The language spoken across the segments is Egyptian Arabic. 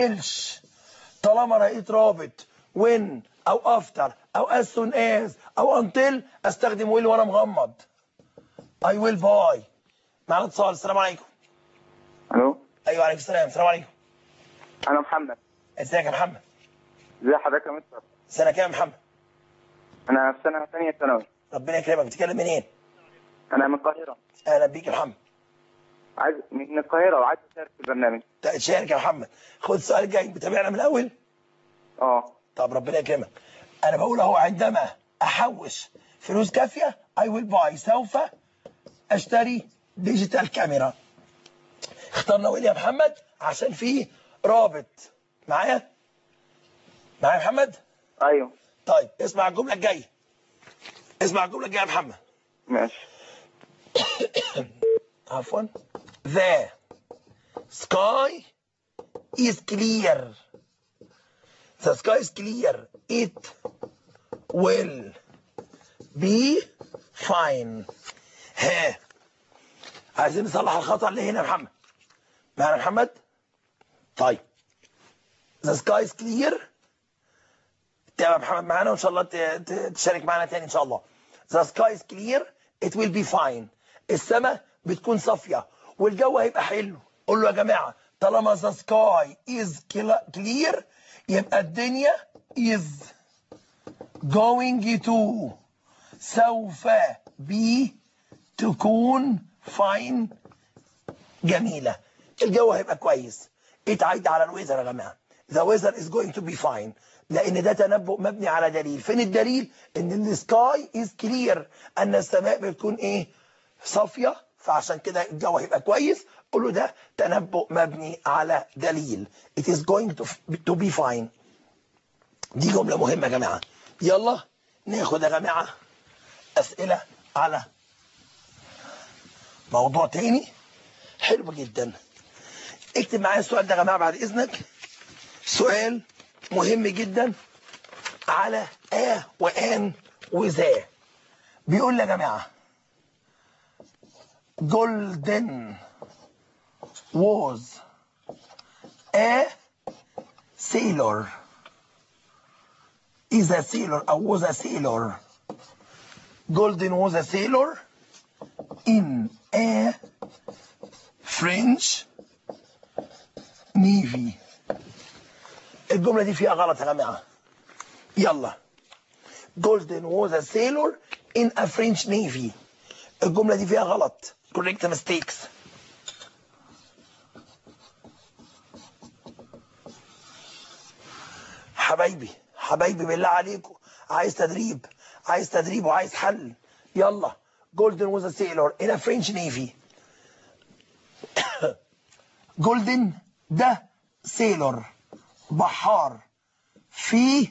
إلش طالما لقيت رابط when او after او as soon as او until استخدم will وانا مغمض I will buy معنا اتصال السلام عليكم الو ايوه عليكم السلام السلام عليكم انا محمد ازيك يا محمد ازي حضرتك يا مستر سنه كام يا محمد انا في سنه ثانيه ثانوي ربنا يكرمك بتتكلم منين انا من القاهره اهلا بيك يا محمد عايز من القاهره وعايز اشارك في البرنامج تشارك يا محمد خد السؤال الجاي بتابعنا من الاول اه طب ربنا يكرمك انا بقول اهو عندما احوش فلوس كافيه I will buy سوف اشتري ديجيتال كاميرا اخترنا ويل يا محمد عشان فيه رابط معايا معايا يا محمد ايوه طيب اسمع الجمله الجايه اسمع الجمله الجايه يا محمد ماشي عفوا the sky is clear the sky is clear it will be fine ها عايزين نصلح الخطأ اللي هنا يا محمد معنا محمد طيب the sky is clear تابع محمد معانا وان شاء الله ت- ت- تشارك معانا تاني ان شاء الله the sky is clear it will be fine السماء بتكون صافيه والجو هيبقى حلو قول له يا جماعه طالما the sky is clear يبقى الدنيا is going to سوف بي تكون fine جميله الجو هيبقى كويس اتعيد على الويذر يا جماعه the weather is going to be fine لان ده تنبؤ مبني على دليل فين الدليل ان السكاي از كلير ان السماء بتكون ايه صافيه فعشان كده الجو هيبقى كويس قول له ده تنبؤ مبني على دليل it is going to, to be fine دي جمله مهمه يا جماعه يلا ناخد يا جماعه اسئله على موضوع تاني حلو جدا اكتب معايا السؤال ده يا جماعه بعد اذنك سؤال مهم جدا على آ وآن وذا بيقول لي يا جماعه جولدن was a sailor is a sailor or was a sailor Golden was a sailor in a French Navy الجملة دي فيها غلط يا جماعة يلا Golden was a sailor in a French Navy الجملة دي فيها غلط correct mistakes حبايبي حبايبي بالله عليكم عايز تدريب عايز تدريب وعايز حل يلا جولدن was a sailor in a French Navy جولدن ده سيلور بحار في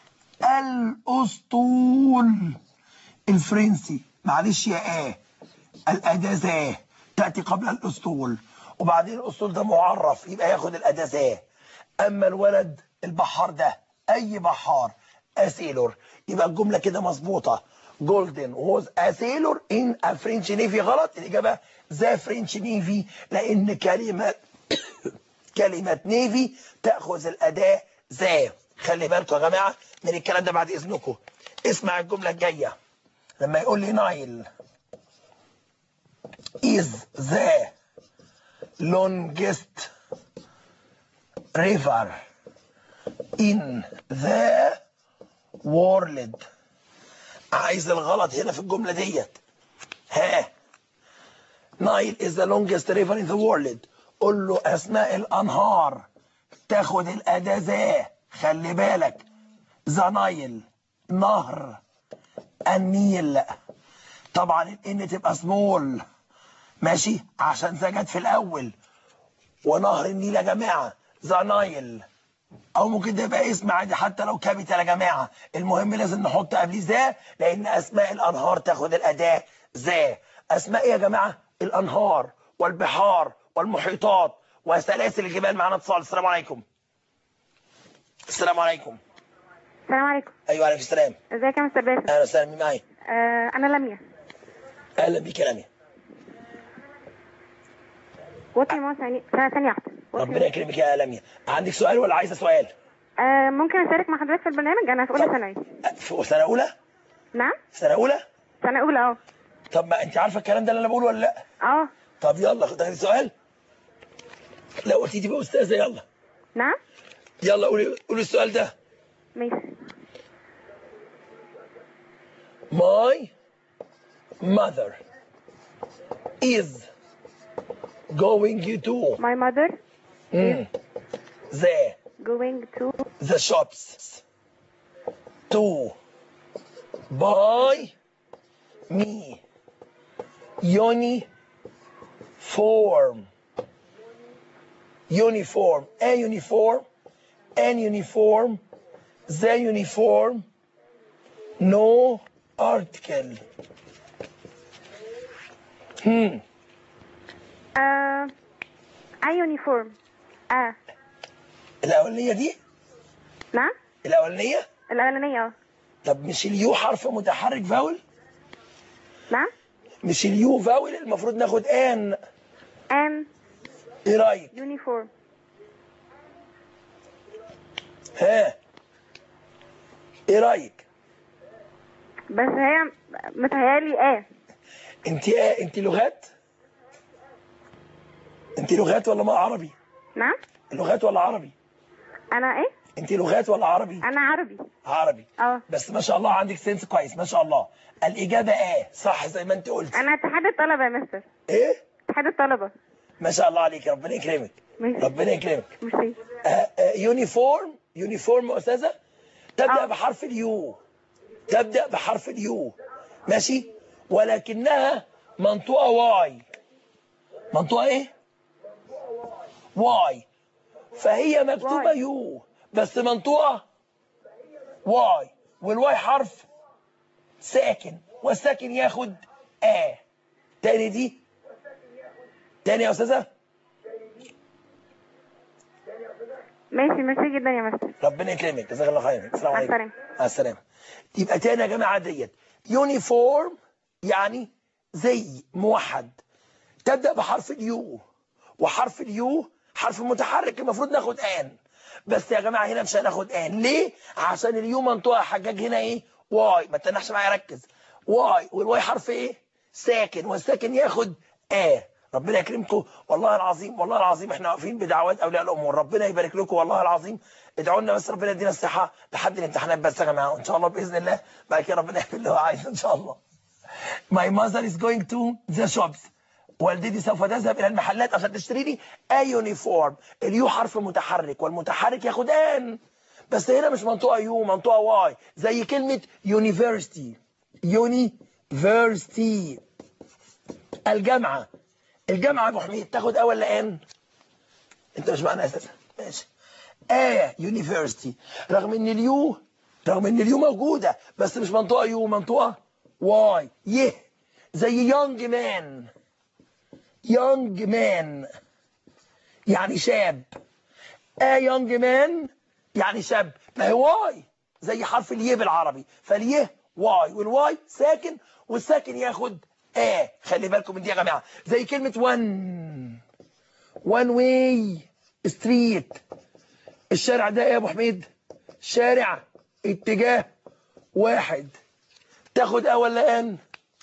الأسطول الفرنسي معلش يا آه الأداة ذا تأتي قبل الأسطول وبعدين الأسطول ده معرف يبقى ياخد الأداة ذا أما الولد البحار ده أي بحار أسيلور يبقى الجملة كده مظبوطة جولدن was a sailor in a French Navy غلط الإجابة ذا French Navy لأن كلمة كلمة نيفي تأخذ الأداة ذا خلي بالكم يا جماعة من الكلام ده بعد إذنكم اسمع الجملة الجاية لما يقول لي نايل is the longest river in the world عايز الغلط هنا في الجملة ديت ها نايل is the longest river in the world قول له أسماء الأنهار تاخد الأداة ذا خلي بالك ذا نايل نهر النيل طبعا الان تبقى سمول ماشي عشان ذا جت في الأول ونهر النيل يا جماعة ذا نايل او ممكن ده يبقى اسم عادي حتى لو كابيتال يا جماعه المهم لازم نحط قبليه ذا لان اسماء الانهار تاخد الاداه ذا اسماء إيه يا جماعه الانهار والبحار والمحيطات وسلاسل الجبال معانا اتصال السلام عليكم السلام عليكم السلام عليكم ايوه عليكم السلام ازيك يا مستر باسم اهلا وسهلا مين معايا آه انا لميا اهلا بيك يا لميا وطني مصر يعني سنه ثانيه واحده ربنا يكرمك يا لميا عندك سؤال ولا عايزه سؤال آه ممكن اشارك مع حضرتك في البرنامج انا في اولى طب. ثانوي في سنه اولى نعم سنه اولى سنه اولى اه طب ما انت عارفه الكلام ده اللي انا بقوله ولا لا اه طب يلا خد تاخدي سؤال لو قلتي تبقى استاذه يلا نعم يلا قولي قولي السؤال ده ماشي My mother is going to my mother mm, the going to the shops to buy me uniform uniform a uniform an uniform the uniform no article hmm آه اي يونيفورم اه الاولانيه دي نعم الاولانيه الاولانيه اه طب مش اليو حرف متحرك فاول نعم مش اليو فاول المفروض ناخد ان ان ايه رايك يونيفورم ها ايه رايك بس هي متهيالي اه انت ايه انت لغات انت لغات ولا ما عربي نعم لغات ولا عربي انا ايه انت لغات ولا عربي انا عربي عربي اه بس ما شاء الله عندك سنس كويس ما شاء الله الاجابه ايه صح زي ما انت قلت انا اتحاد الطلبه يا مستر ايه اتحاد الطلبه ما شاء الله عليك ربنا يكرمك ماشي ربنا يكرمك ميرسي آه، آه، يونيفورم يونيفورم يا استاذه تبدا آه. بحرف اليو تبدا بحرف اليو ماشي ولكنها منطوقه واي منطوقه ايه واي فهي مكتوبه واي. يو بس منطوقه واي والواي حرف ساكن والساكن ياخد ا تاني دي تاني يا استاذه ماشي ميرسي جدا يا مستر ربنا يكرمك جزاك الله خير السلام مع عليكم السلامة. مع السلامه يبقى تاني يا جماعه ديت يونيفورم يعني زي موحد تبدا بحرف اليو وحرف اليو حرف متحرك المفروض ناخد ان بس يا جماعه هنا مش هناخد ان ليه عشان اليو منطوقه حجاج هنا ايه واي ما تنحش معايا ركز واي والواي حرف ايه ساكن والساكن ياخد ا ربنا يكرمكم والله العظيم والله العظيم احنا واقفين بدعوات اولياء الامور ربنا يبارك لكم والله العظيم ادعوا لنا بس ربنا يدينا الصحه لحد الامتحانات بس يا جماعه وان شاء الله باذن الله بعد كده ربنا يعمل اللي هو عايزه ان شاء الله My mother is going to the shops. والدتي سوف تذهب إلى المحلات عشان تشتري لي أي يونيفورم. اليو حرف متحرك والمتحرك ياخد ان. بس هنا مش منطقة يو منطقة واي زي كلمة university. university. الجامعة. الجامعة يا أبو حميد تاخد أول ولا ان؟ أنت مش معنا أساسا. ماشي. آية يونيفرستي رغم إن اليو رغم إن اليو موجودة بس مش منطقة يو منطقة واي يه زي يونج مان يونج مان يعني شاب ا يونج مان يعني شاب ما هي واي زي حرف اليه بالعربي فاليه واي والواي ساكن والساكن ياخد ا خلي بالكم من دي يا جماعه زي كلمه وان وان واي ستريت الشارع ده ايه يا ابو حميد شارع اتجاه واحد تاخد اه ولا ان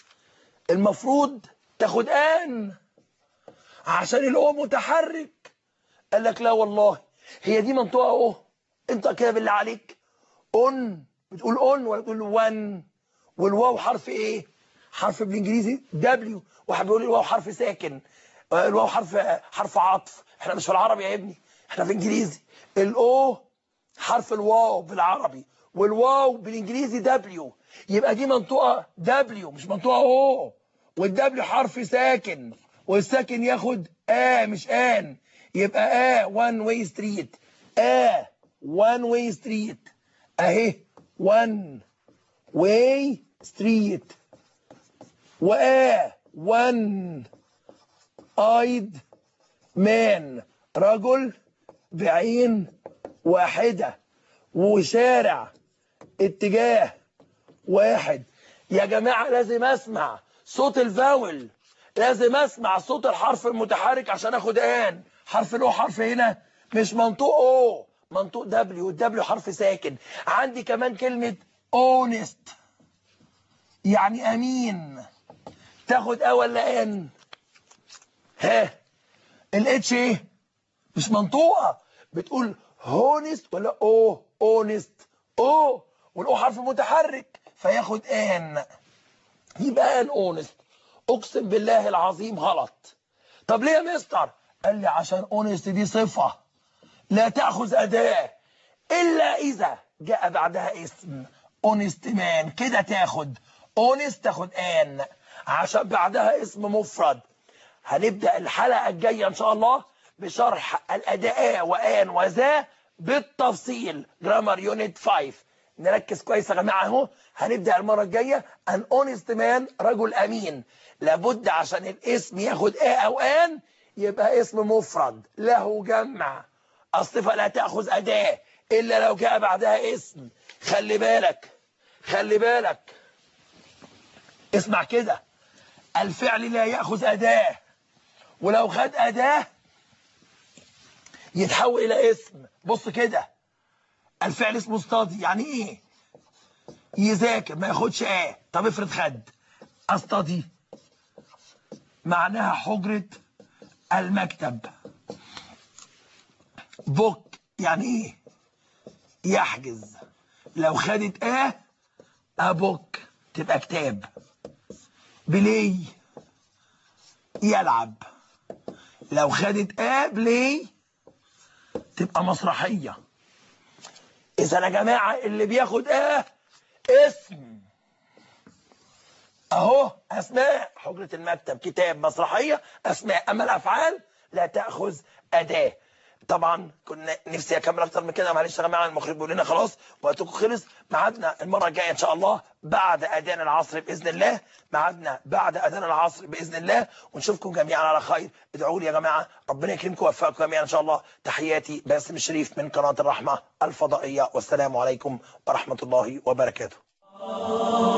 المفروض تاخد ان عشان الاو متحرك قال لك لا والله هي دي منطقه اهو انت كده بالله عليك اون بتقول اون ولا بتقول وان والواو حرف ايه حرف بالانجليزي دبليو واحد بيقول الواو حرف ساكن آه، الواو حرف حرف عطف احنا مش في العربي يا ابني احنا في انجليزي الاو حرف الواو بالعربي والواو بالانجليزي دبليو يبقى دي منطقه دبليو مش منطقه او والدبليو حرف ساكن والساكن ياخد ا مش ان يبقى ا وان واي ستريت ا وان واي ستريت اهي وان واي ستريت وآ وان ايد مان رجل بعين واحدة وشارع اتجاه واحد يا جماعة لازم اسمع صوت الفاول لازم اسمع صوت الحرف المتحرك عشان اخد ان حرف الاو حرف هنا مش منطوق او منطوق دبليو والدبليو حرف ساكن عندي كمان كلمة اونست يعني امين تاخد ا ولا ان ها الاتش ايه مش منطوقة بتقول هونست ولا او اونست او والاو حرف متحرك فياخد ان يبقى ان اونست اقسم بالله العظيم غلط طب ليه يا مستر قال لي عشان اونست دي صفة لا تأخذ أداة إلا إذا جاء بعدها اسم اونست مان كده تاخد اونست تاخد ان عشان بعدها اسم مفرد هنبدأ الحلقة الجاية إن شاء الله بشرح الأداء وآن وذا بالتفصيل جرامر يونت 5 نركز كويس يا جماعة اهو هنبدأ المرة الجاية أن اونست مان رجل أمين لابد عشان الاسم ياخد آ أو آن يبقى اسم مفرد له جمع الصفة لا تأخذ أداة إلا لو جاء بعدها اسم خلي بالك خلي بالك اسمع كده الفعل لا يأخذ أداة ولو خد أداة يتحول إلى اسم بص كده الفعل اسمه استاضي يعني ايه يذاكر ما ياخدش ايه طب افرض خد استاضي معناها حجرة المكتب بوك يعني ايه يحجز لو خدت اه ابوك تبقى كتاب بلاي يلعب لو خدت اه بلاي تبقى مسرحية اذا يا جماعة اللي بياخد اه اسم اهو اسماء حجرة المكتب كتاب مسرحية اسماء اما الافعال لا تأخذ اداة طبعا كنا نفسي اكمل اكتر من كده معلش يا جماعه المخرج بيقول لنا خلاص وقتكم خلص ميعادنا المره الجايه ان شاء الله بعد اذان العصر باذن الله ميعادنا بعد اذان العصر باذن الله ونشوفكم جميعا على خير ادعوا لي يا جماعه ربنا يكرمكم ويوفقكم جميعا ان شاء الله تحياتي باسم الشريف من قناه الرحمه الفضائيه والسلام عليكم ورحمه الله وبركاته